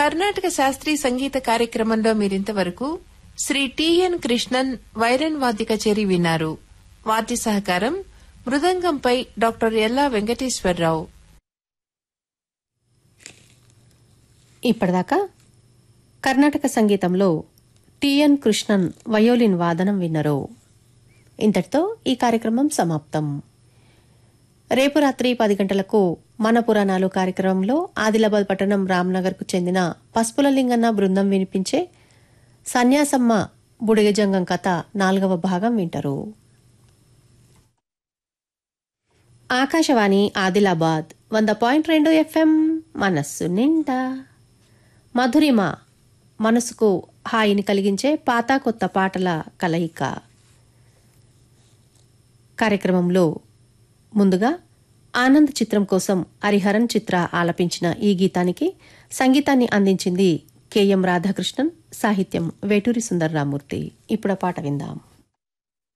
కర్ణాటక శాస్త్రీయ సంగీత కార్యక్రమంలో మీరింతవరకు శ్రీ టిఎన్ కృష్ణన్ వైరన్ వాద్య కచేరి విన్నారు వాద్య సహకారం మృదంగంపై డాక్టర్ ఎల్లా వెంకటేశ్వరరావు ఇప్పటిదాకా కర్ణాటక సంగీతంలో టిఎన్ కృష్ణన్ వయోలిన్ వాదనం విన్నరు ఇంతటితో ఈ కార్యక్రమం సమాప్తం రేపు రాత్రి పది గంటలకు మన పురాణాలు కార్యక్రమంలో ఆదిలాబాద్ పట్టణం రామ్నగర్కు చెందిన పసుపుల లింగన్న బృందం వినిపించే సన్యాసమ్మ బుడిగజంగం కథ నాలుగవ భాగం వింటారు ఆకాశవాణి ఆదిలాబాద్ వంద పాయింట్ రెండు ఎఫ్ఎం మనస్సు నిండా మధురిమ మనసుకు హాయిని కలిగించే పాత కొత్త పాటల కలయిక కార్యక్రమంలో ముందుగా ఆనంద్ చిత్రం కోసం హరిహరన్ చిత్ర ఆలపించిన ఈ గీతానికి సంగీతాన్ని అందించింది కెఎం రాధాకృష్ణన్ సాహిత్యం వేటూరి సుందర్రామూర్తి ఇప్పుడు ఆ పాట విందాం